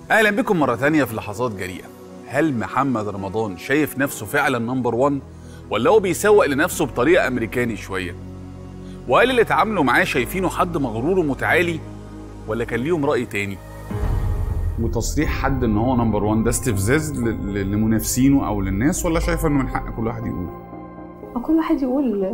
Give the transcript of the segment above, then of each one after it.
اهلا بكم مره تانية في لحظات جريئه هل محمد رمضان شايف نفسه فعلا نمبر 1 ولا هو بيسوق لنفسه بطريقه امريكاني شويه وهل اللي اتعاملوا معاه شايفينه حد مغرور ومتعالي ولا كان ليهم راي تاني وتصريح حد ان هو نمبر 1 ده استفزاز ل- ل- لمنافسينه او للناس ولا شايفه انه من حق كل واحد يقول كل واحد يقول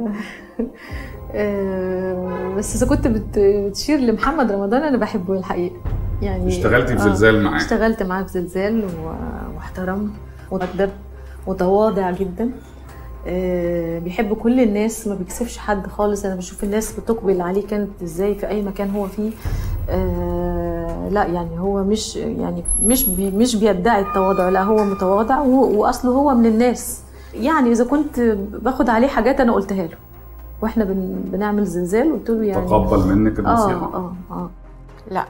آه، بس اذا كنت بت- بتشير لمحمد رمضان انا بحبه الحقيقه يعني اشتغلتي في آه، زلزال معاه اشتغلت معاه في زلزال و- واحترمت ومؤدب متواضع جدا آه، بيحب كل الناس ما بيكسفش حد خالص انا بشوف الناس بتقبل عليه كانت ازاي في اي مكان هو فيه آه، لا يعني هو مش يعني مش بي مش بيدعي التواضع لا هو متواضع و- واصله هو من الناس يعني اذا كنت باخد عليه حاجات انا قلتها له واحنا بن بنعمل زلزال قلت له يعني تقبل منك اه النصيحه اه اه لا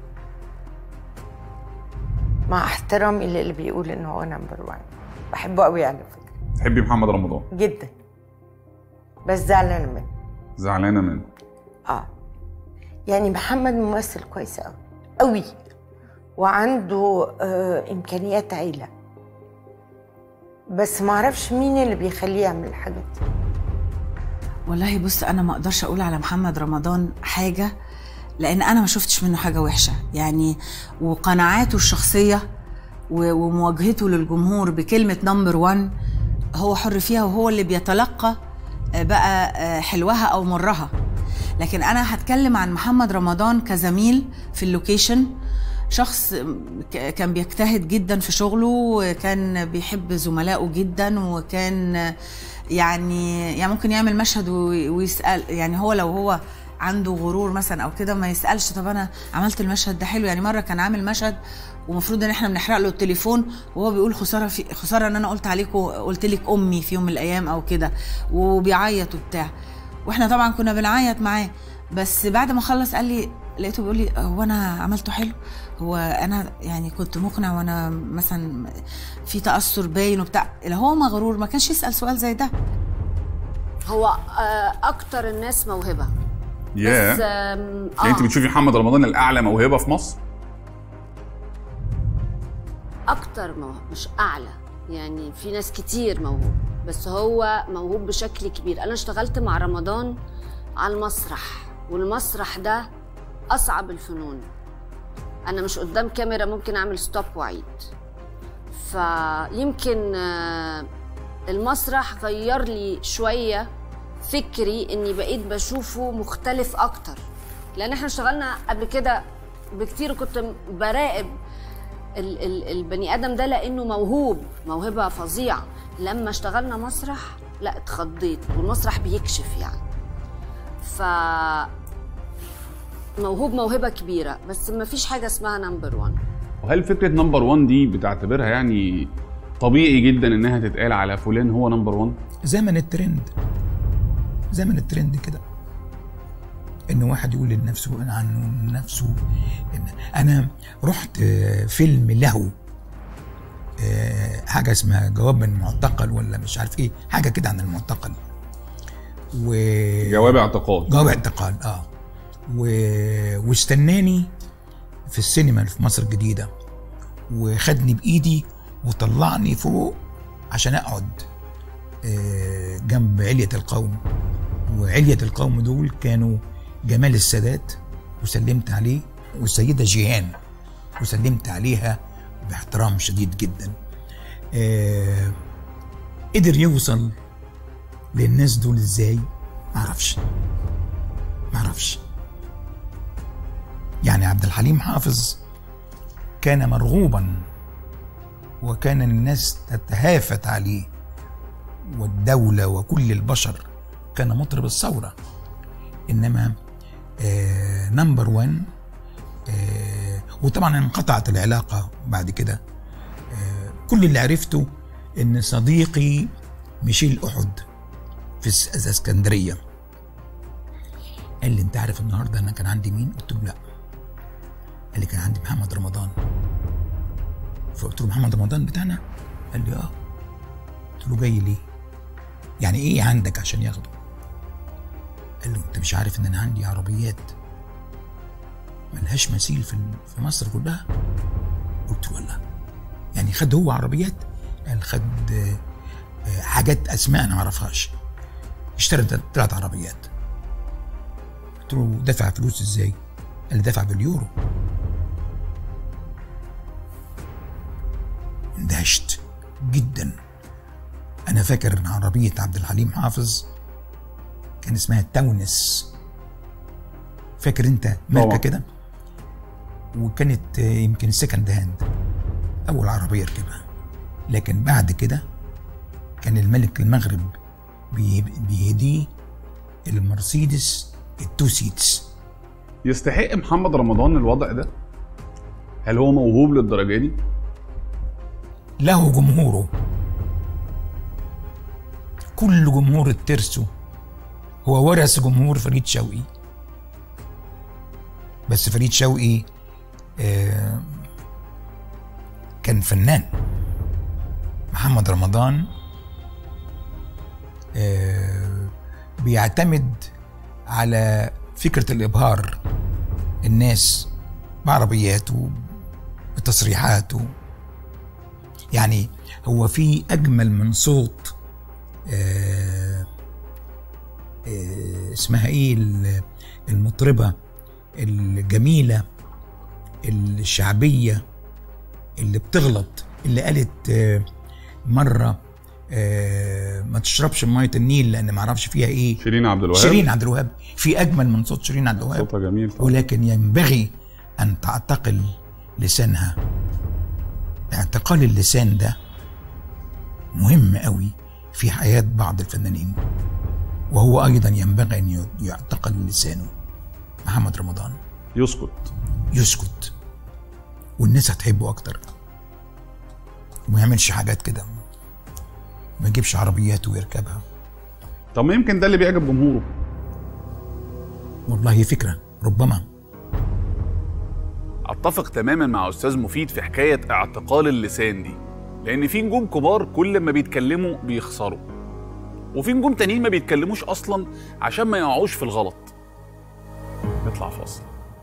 مع احترامي للي بيقول ان هو نمبر 1 بحبه قوي على فكره تحبي محمد رمضان جدا بس زعلانه منه زعلانه منه اه يعني محمد ممثل كويس قوي قوي وعنده آه امكانيات عيله بس ما اعرفش مين اللي بيخليه يعمل الحاجات دي والله بص انا ما اقدرش اقول على محمد رمضان حاجه لان انا ما شفتش منه حاجه وحشه يعني وقناعاته الشخصيه و- ومواجهته للجمهور بكلمه نمبر 1 هو حر فيها وهو اللي بيتلقى آه، بقى آه، حلوها او مرها لكن انا هتكلم عن محمد رمضان كزميل في اللوكيشن شخص ك- كان بيجتهد جدا في شغله وكان بيحب زملائه جدا وكان يعني يعني ممكن يعمل مشهد وي- ويسال يعني هو لو هو عنده غرور مثلا او كده ما يسالش طب انا عملت المشهد ده حلو يعني مره كان عامل مشهد ومفروض ان احنا بنحرق له التليفون وهو بيقول خساره في خساره ان انا قلت عليكم قلت لك امي في يوم من الايام او كده وبيعيط وبتاع واحنا طبعا كنا بنعيط معاه بس بعد ما خلص قال لي لقيته بيقول لي هو انا عملته حلو هو انا يعني كنت مقنع وانا مثلا في تاثر باين وبتاع لو هو مغرور ما كانش يسال سؤال زي ده هو آه، اكتر الناس موهبه ياه بس آم، يعني انت آه، بتشوفي محمد رمضان الاعلى موهبه في مصر اكتر موهوب مش اعلى يعني في ناس كتير موهوب بس هو موهوب بشكل كبير انا اشتغلت مع رمضان على المسرح والمسرح ده اصعب الفنون انا مش قدام كاميرا ممكن اعمل ستوب واعيد فيمكن آه، المسرح غير لي شويه فكري اني بقيت بشوفه مختلف اكتر لان احنا اشتغلنا قبل كده بكتير كنت براقب ال- ال- البني ادم ده لانه موهوب موهبه فظيعه لما اشتغلنا مسرح لا اتخضيت والمسرح بيكشف يعني ف موهوب موهبه كبيره بس ما فيش حاجه اسمها نمبر 1 وهل فكره نمبر 1 دي بتعتبرها يعني طبيعي جدا انها تتقال على فلان هو نمبر 1 زمن الترند زمن الترند كده ان واحد يقول لنفسه انا عنه نفسه إن انا رحت آه، فيلم له آه، حاجه اسمها جواب من المعتقل ولا مش عارف ايه حاجه كده عن المعتقل و جواب اعتقاد جواب اعتقال اه و... واستناني في السينما اللي في مصر الجديده وخدني بايدي وطلعني فوق عشان اقعد آه، جنب علية القوم وعلية القوم دول كانوا جمال السادات وسلمت عليه والسيدة جيهان وسلمت عليها باحترام شديد جدا آه، قدر يوصل للناس دول ازاي معرفش معرفش يعني عبد الحليم حافظ كان مرغوبا وكان الناس تتهافت عليه والدولة وكل البشر كان مطرب الثورة إنما آه نمبر وان آه وطبعا انقطعت العلاقة بعد كده آه كل اللي عرفته إن صديقي ميشيل أحد في الس- الاسكندرية قال لي أنت عارف النهاردة أنا كان عندي مين؟ قلت له لأ قال لي كان عندي محمد رمضان فقلت له محمد رمضان بتاعنا قال لي اه قلت له جاي ليه يعني ايه عندك عشان ياخده قال له انت مش عارف ان انا عندي عربيات ملهاش مثيل في في مصر كلها قلت له لا يعني خد هو عربيات قال خد آه، آه، حاجات اسماء انا ما اعرفهاش اشترى ثلاث عربيات قلت له دفع فلوس ازاي؟ قال لي دفع باليورو اندهشت جدا انا فاكر ان عربيه عبد الحليم حافظ كان اسمها تونس فاكر انت ماركه طبعا. كده وكانت آه، يمكن سكند هاند اول عربيه ركبها لكن بعد كده كان الملك المغرب بي- بيهديه المرسيدس التو سيتس يستحق محمد رمضان الوضع ده هل هو موهوب للدرجه دي له جمهوره كل جمهور الترسو هو ورث جمهور فريد شوقي بس فريد شوقي آه، كان فنان محمد رمضان آه، بيعتمد على فكرة الإبهار الناس بعربياته بتصريحاته يعني هو في اجمل من صوت آه آه اسمها ايه ال- المطربه الجميله الشعبيه اللي بتغلط اللي قالت آه مره آه ما تشربش ميه النيل لان ما اعرفش فيها ايه شيرين عبد الوهاب شيرين عبد الوهاب في اجمل من صوت شيرين عبد الوهاب صوتها جميل طبعا. ولكن ينبغي أن تعتقل لسانها اعتقال اللسان ده مهم قوي في حياة بعض الفنانين وهو أيضا ينبغي أن يعتقل لسانه محمد رمضان يسكت يسكت والناس هتحبه أكتر وما يعملش حاجات كده ما يجيبش عربيات ويركبها طب ما يمكن ده اللي بيعجب جمهوره والله فكرة ربما اتفق تماما مع استاذ مفيد في حكايه اعتقال اللسان دي لان في نجوم كبار كل ما بيتكلموا بيخسروا وفي نجوم تانيين ما بيتكلموش اصلا عشان ما يقعوش في الغلط نطلع فاصل